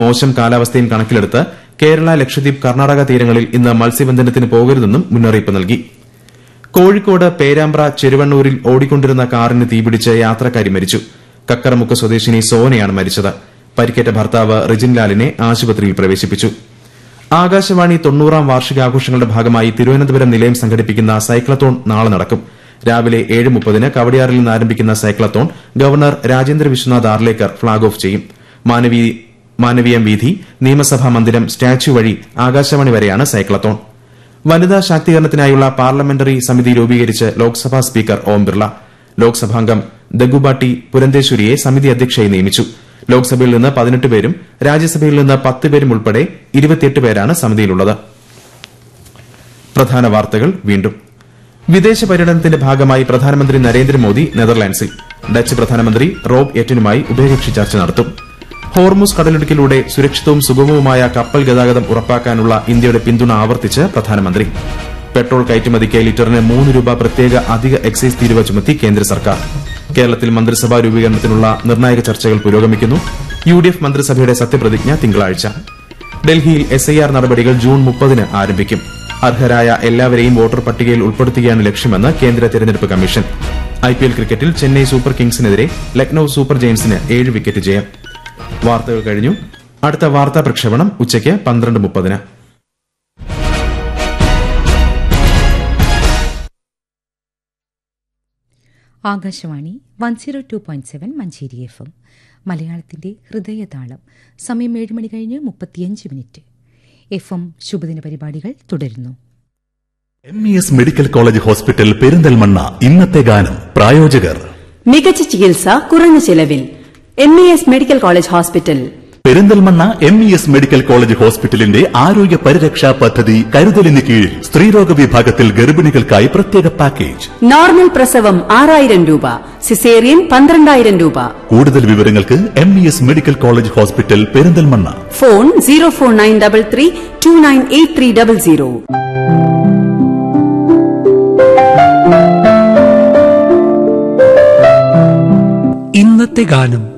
മോശം കാലാവസ്ഥയും കണക്കിലെടുത്ത് കേരള ലക്ഷദ്വീപ് കർണാടക തീരങ്ങളിൽ ഇന്ന് മത്സ്യബന്ധനത്തിന് പോകരുതെന്നും മുന്നറിയിപ്പ് നൽകി കോഴിക്കോട് പേരാമ്പ്ര ചെരുവണ്ണൂരിൽ ഓടിക്കൊണ്ടിരുന്ന കാറിന് തീപിടിച്ച് യാത്രക്കാരി മരിച്ചു കക്കറമുക്ക് സ്വദേശിനി സോനയാണ് മരിച്ചത് പരിക്കേറ്റ ഭർത്താവ് റിജിൻലാലിനെ ആശുപത്രിയിൽ പ്രവേശിപ്പിച്ചു ആകാശവാണി തൊണ്ണൂറാം വാർഷികാഘോഷങ്ങളുടെ ഭാഗമായി തിരുവനന്തപുരം നിലയം സംഘടിപ്പിക്കുന്ന സൈക്ലത്തോൺ നാളെ നടക്കും രാവിലെ ഏഴ് മുപ്പതിന് കവടിയാറിൽ നിന്ന് ആരംഭിക്കുന്ന cyclothon governor Rajendra Vishwanath Arlekar flag off ചെയ്യും മാനവീയം വീഥി നിയമസഭാ മന്ദിരം സ്റ്റാച്യു വഴി ആകാശവാണി വരെയാണ് സൈക്ലത്തോൺ വനിതാ ശാക്തീകരണത്തിനായുള്ള പാർലമെന്ററി സമിതി രൂപീകരിച്ച് ലോക്സഭാ സ്പീക്കർ ഓം ബിർള ലോക്സഭാംഗം ദഗുബാട്ടി പുരന്തേശ്വരിയെ സമിതി അധ്യക്ഷയായി നിയമിച്ചു ലോക്സഭയിൽ നിന്ന് പതിനെട്ട് പേരും രാജ്യസഭയിൽ നിന്ന് പത്ത് പേരും ഉൾപ്പെടെ ഇരുപത്തിയെട്ട് പേരാണ് സമിതിയിലുള്ളത് പ്രധാന വാർത്തകൾ വീണ്ടും വിദേശ പര്യടനത്തിന്റെ ഭാഗമായി പ്രധാനമന്ത്രി നരേന്ദ്രമോദി നെതർലാൻഡ്സിൽ ഡച്ച് പ്രധാനമന്ത്രി റോബ് എറ്റനുമായി ഉഭയകക്ഷി ചർച്ച നടത്തും ഹോർമുസ് കടലിടുക്കിലൂടെ സുരക്ഷിതവും സുഗമവുമായ കപ്പൽ ഗതാഗതം ഉറപ്പാക്കാനുള്ള ഇന്ത്യയുടെ പിന്തുണ ആവർത്തിച്ച് പ്രധാനമന്ത്രി പെട്രോൾ കയറ്റുമതിക്ക് ലിറ്ററിന് മൂന്ന് രൂപ പ്രത്യേക അധിക എക്സൈസ് തീരുവ ചുമത്തി കേന്ദ്ര സർക്കാർ കേരളത്തിൽ മന്ത്രിസഭാ രൂപീകരണത്തിനുള്ള നിർണായക ചർച്ചകൾ പുരോഗമിക്കുന്നു യു ഡി എഫ് മന്ത്രിസഭയുടെ സത്യപ്രതിജ്ഞ തിങ്കളാഴ്ച ഡൽഹിയിൽ എസ് ഐ ആർ നടപടികൾ ജൂൺ മുപ്പതിന് ആരംഭിക്കും അർഹരായ എല്ലാവരെയും വോട്ടർ പട്ടികയിൽ ഉൾപ്പെടുത്തുകയാണ് ലക്ഷ്യമെന്ന് കേന്ദ്ര തെരഞ്ഞെടുപ്പ് കമ്മീഷൻ ഐപിഎൽ ക്രിക്കറ്റിൽ ചെന്നൈ സൂപ്പർ കിങ്സിനെതിരെ ലക്നൌ സൂപ്പർ ജയൻസിന് ഏഴ് വിക്കറ്റ് ജയം വാർത്തകൾ കഴിഞ്ഞു അടുത്ത വാർത്താ പ്രക്ഷേപണം ഉച്ചയ്ക്ക് പന്ത്രണ്ട് മുപ്പതിന് Akashvani one zero two point seven Manjeri F M മലയാളത്തിന്റെ ഹൃദയതാളം സമയം ഏഴ് മണി കഴിഞ്ഞ് മുപ്പത്തിയഞ്ച് മിനിറ്റ് എഫ് എം ശുഭദിന പരിപാടികൾ തുടരുന്നു M E S medical college hospital Perinthalmanna ഇന്നത്തെ ഗാനം പ്രായോജകർ മികച്ച ചികിത്സ കുറഞ്ഞ ചിലവിൽ M E S medical college hospital Perinthalmanna M E S medical college ഹോസ്പിറ്റലിന്റെ ആരോഗ്യ പരിരക്ഷാ പദ്ധതി കരുതലിന് കീഴിൽ സ്ത്രീരോഗ വിഭാഗത്തിൽ ഗർഭിണികൾക്കായി പ്രത്യേക പാക്കേജ് നോർമൽ പ്രസവം ആറായിരം രൂപ സിസേറിയൻ പന്ത്രണ്ടായിരം രൂപ കൂടുതൽ വിവരങ്ങൾക്ക് M E S medical college hospital Perinthalmanna phone zero four nine double three two nine eight three double zero ഇന്നത്തെ ഗാനം